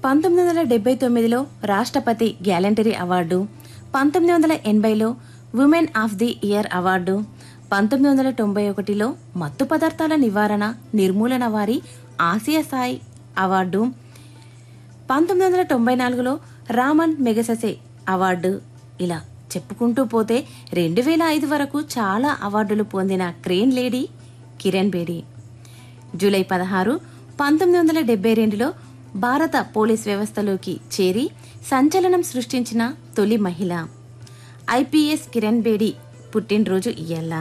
పంతొమ్మిది వందల డెబ్బై తొమ్మిదిలో రాష్ట్రపతి గ్యాలంటరీ అవార్డు పంతొమ్మిది వందల ఎనభైలో women of the year award పంతొమ్మిది వందల తొంభై ఒకటిలో మత్తు పదార్థాల నివారణ నిర్మూలన వారి ఆసియా స్థాయి అవార్డు పంతొమ్మిది వందల తొంభై నాలుగులో రామన్ మెగసెసే అవార్డు ఇలా చెప్పుకుంటూ పోతే రెండు వేల ఐదు వరకు చాలా అవార్డులు పొందిన crane lady Kiran Bedi July పదహారు పంతొమ్మిది వందల డెబ్బై రెండులో భారత పోలీస్ వ్యవస్థలోకి చేరి సంచలనం సృష్టించిన తొలి మహిళ ఐపీఎస్ కిరణ్ బేడి పుట్టినరోజు ఇయ్యాల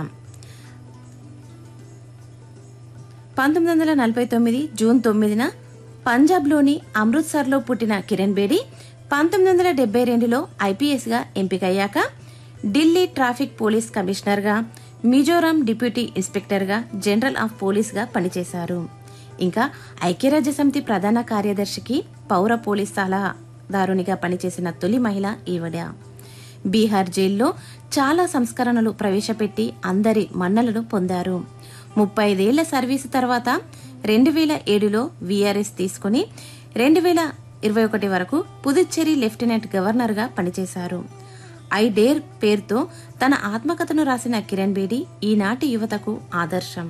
పంతొమ్మిది వందల నలభై తొమ్మిది జూన్ తొమ్మిదిన పంజాబ్లోని అమృత్సర్లో పుట్టిన కిరణ్ బేడి పంతొమ్మిది వందల డెబ్బై రెండులో ఐపీఎస్గా ఎంపికయ్యాక ఢిల్లీ ట్రాఫిక్ పోలీస్ కమిషనర్గా మిజోరాం డిప్యూటీ ఇన్స్పెక్టర్గా జనరల్ ఆఫ్ పోలీస్గా పనిచేశారు ఇంకా ఐక్యరాజ్య సమితి ప్రధాన కార్యదర్శికి పౌర పోలీస్ సలహాదారునిగా పనిచేసిన తొలి మహిళ ఈవిడ బీహార్ జైల్లో చాలా సంస్కరణలు ప్రవేశపెట్టి అందరి మన్నలను పొందారు ముప్పై ఐదేళ్ల సర్వీసు తర్వాత రెండు వేల ఏడులో వీఆర్ఎస్ తీసుకుని రెండు వేల ఇరవై ఒకటి వరకు పుదుచ్చేరి లెఫ్టినెంట్ గవర్నర్గా పనిచేశారు ఐ డేర్ పేరుతో తన ఆత్మకథను రాసిన కిరణ్ బేడి ఈనాటి యువతకు ఆదర్శం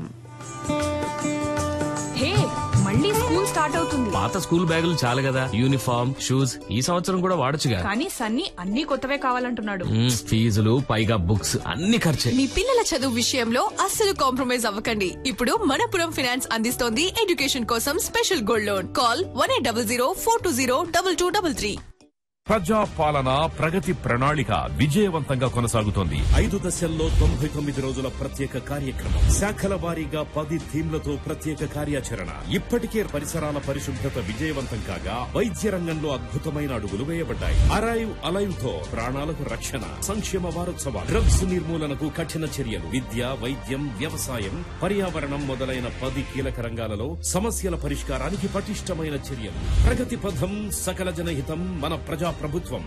హే మళ్ళీ స్కూల్ స్టార్ట్ అవుతుంది పాత స్కూల్ బ్యాగులు చాలు కదా యూనిఫామ్ షూస్ ఈ సంవత్సరం కూడా వాడొచ్చుగా కానీ సన్నీ అన్ని కొత్తవే కావాలంటున్నాడు మ్మ్, ఫీజులు పైగా బుక్స్ అన్ని ఖర్చే మీ పిల్లల చదువు విషయంలో అస్సలు కాంప్రమైజ్ అవ్వకండి ఇప్పుడు మనపురం ఫినాన్స్ అందిస్తోంది ఎడ్యుకేషన్ కోసం special gold loan call one eight double zero four two zero double two double three ప్రజా పాలన ప్రగతి ప్రణాళిక విజయవంతంగా కొనసాగుతోంది ఐదు దశల్లో తొంభై తొమ్మిది రోజుల ప్రత్యేక కార్యక్రమం శాఖల వారీగా పది థీమ్లతో ప్రత్యేక కార్యాచరణ ఇప్పటికే పరిసరాల పరిశుభ్రత విజయవంతం కాగా వైద్య రంగంలో అద్భుతమైన అడుగులు వేయబడ్డాయి అరైవ్ అలైవ్ తో ప్రాణాలకు రక్షణ సంక్షేమ వారోత్సవాలు డ్రగ్స్ నిర్మూలనకు కఠిన చర్యలు విద్య వైద్యం వ్యవసాయం పర్యావరణం మొదలైన పది కీలక రంగాలలో సమస్యల పరిష్కారానికి పటిష్టమైన చర్యలు ప్రగతి పథం సకల జనహితం మన ప్రజా ప్రభుత్వం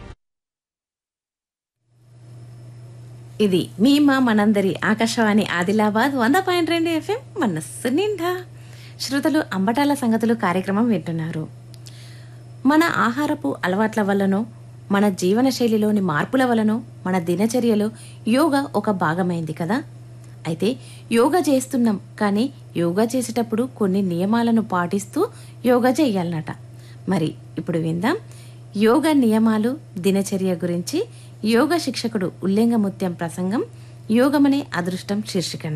ఇది మీ మా మనందరి ఆకాశవాణి ఆదిలాబాద్ వంద పాయింట్ రెండు ఎఫ్ఎం మనస్సు నిండా శ్రోతలు అంబటాల సంగతులు కార్యక్రమం వింటున్నారు మన ఆహారపు అలవాట్ల వల్లనో మన జీవన శైలిలోని మార్పుల వలనో మన దినచర్యలో యోగా ఒక భాగమైంది కదా అయితే యోగా చేస్తున్నాం కానీ యోగా చేసేటప్పుడు కొన్ని నియమాలను పాటిస్తూ యోగా చేయాలన్నట మరి ఇప్పుడు విందాం యోగా నియమాలు దినచర్య గురించి యోగా శిక్షకుడు ఉల్లింగముత్యం ప్రసంగం యోగమనే అదృష్టం శీర్షికన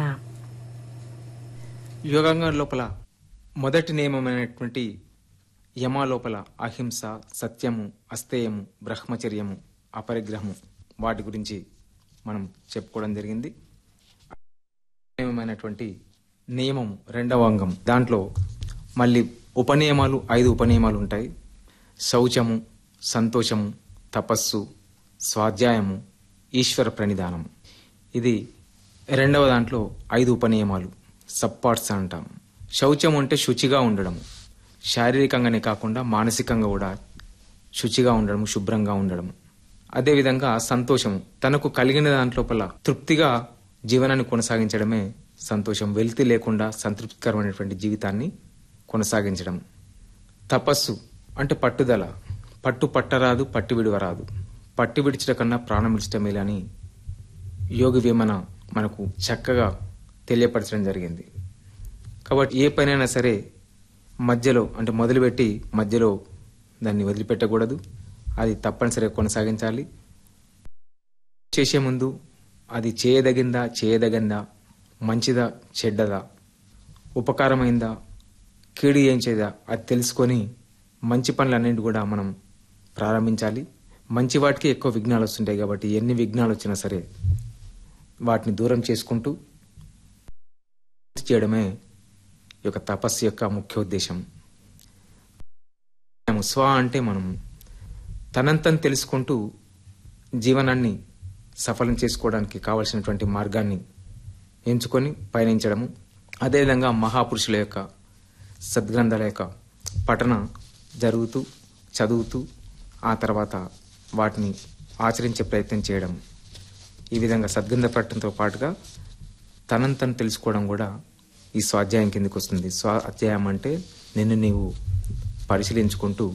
యోగాంగం లోపల మొదటి నియమమైనటువంటి యమా లోపల అహింస సత్యము అస్తేయము బ్రహ్మచర్యము అపరిగ్రహము వాటి గురించి మనం చెప్పుకోవడం జరిగింది నియమమైనటువంటి నియమం రెండవ అంగం దాంట్లో మళ్ళీ ఉపనియమాలు ఐదు ఉపనియమాలు ఉంటాయి శౌచము సంతోషము తపస్సు స్వాధ్యాయము ఈశ్వర ప్రణిధానం ఇది రెండవ దాంట్లో ఐదు ఉపనియమాలు సబ్పార్ట్స్ అంటాం శౌచం అంటే శుచిగా ఉండడం శారీరకంగానే కాకుండా మానసికంగా కూడా శుచిగా ఉండడం శుభ్రంగా ఉండడం అదేవిధంగా సంతోషము తనకు కలిగిన దాంట్లోపల తృప్తిగా జీవనాన్ని కొనసాగించడమే సంతోషం వెలితి లేకుండా సంతృప్తికరమైనటువంటి జీవితాన్ని కొనసాగించడం తపస్సు అంటే పట్టుదల పట్టు పట్టరాదు పట్టు విడవరాదు పట్టు విడిచట కన్నా ప్రాణం విడిచటం మేలు అని యోగి వేమన మనకు చక్కగా తెలియపరచడం జరిగింది కాబట్టి ఏ పనైనా సరే మధ్యలో అంటే మొదలుపెట్టి మధ్యలో దాన్ని వదిలిపెట్టకూడదు అది తప్పనిసరిగా కొనసాగించాలి చేసే ముందు అది చేయదగిందా చేయదగిందా మంచిదా చెడ్డదా ఉపకారమైందా కీడు ఏం చేయదా అది తెలుసుకొని మంచి పనులన్నింటి కూడా మనం ప్రారంభించాలి మంచి వాటికి ఎక్కువ విఘ్నాలు వస్తుంటాయి కాబట్టి ఎన్ని విఘ్నాలు వచ్చినా సరే వాటిని దూరం చేసుకుంటూ చేయడమే ఈ యొక్క తపస్సు యొక్క ముఖ్య ఉద్దేశం మనము స్వ అంటే మనం తనంతను తెలుసుకుంటూ జీవనాన్ని సఫలం చేసుకోవడానికి కావలసినటువంటి మార్గాన్ని ఎంచుకొని పయనించడము అదేవిధంగా మహాపురుషుల యొక్క సద్గ్రంథాల యొక్క పఠన జరుగుతూ చదువుతూ ఆ తర్వాత వాటిని ఆచరించే ప్రయత్నం చేయడం ఈ విధంగా సద్గంధ పట్టడంతో పాటుగా తనంతను తెలుసుకోవడం కూడా ఈ స్వాధ్యాయం కిందకి వస్తుంది స్వాధ్యాయం అంటే నిన్ను నీవు పరిశీలించుకుంటూ